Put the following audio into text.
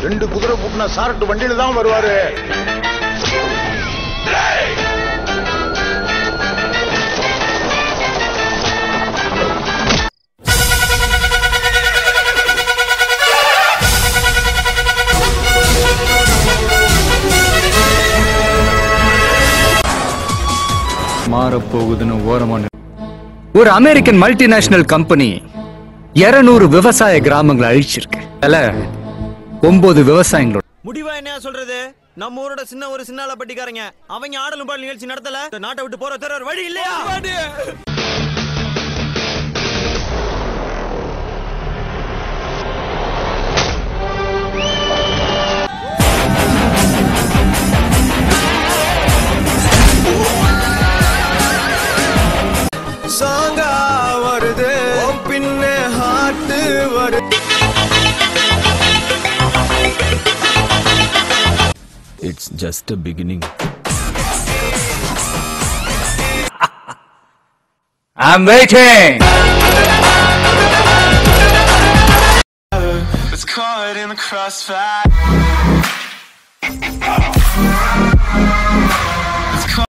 ரெண்டு குதிரை பூட்டின சாரட்டு வண்டியில தான் வருவாரு மாறப்போகுதுன்னு ஓரமா நின்னு- ஒரு அமெரிக்கன் மல்டிநேஷனல் கம்பெனி 200 விவசாய கிராமங்களை அழிச்சிருக்கு அதுல ஒன்பது விவசாயிகளோட முடிவா என்ன சொல்றது நம்ம ஊரோட சின்ன ஒரு சின்னால பட்டிக்காரங்க அவங்க ஆடலும் பாடல் நிகழ்ச்சி நடத்தல இந்த நாட்டை விட்டு போற தர வழி இல்லையா சாங்கா வருது பின்ன ஹாட்டு வருது It's just a beginning. I'm waiting. was caught in the crossfire.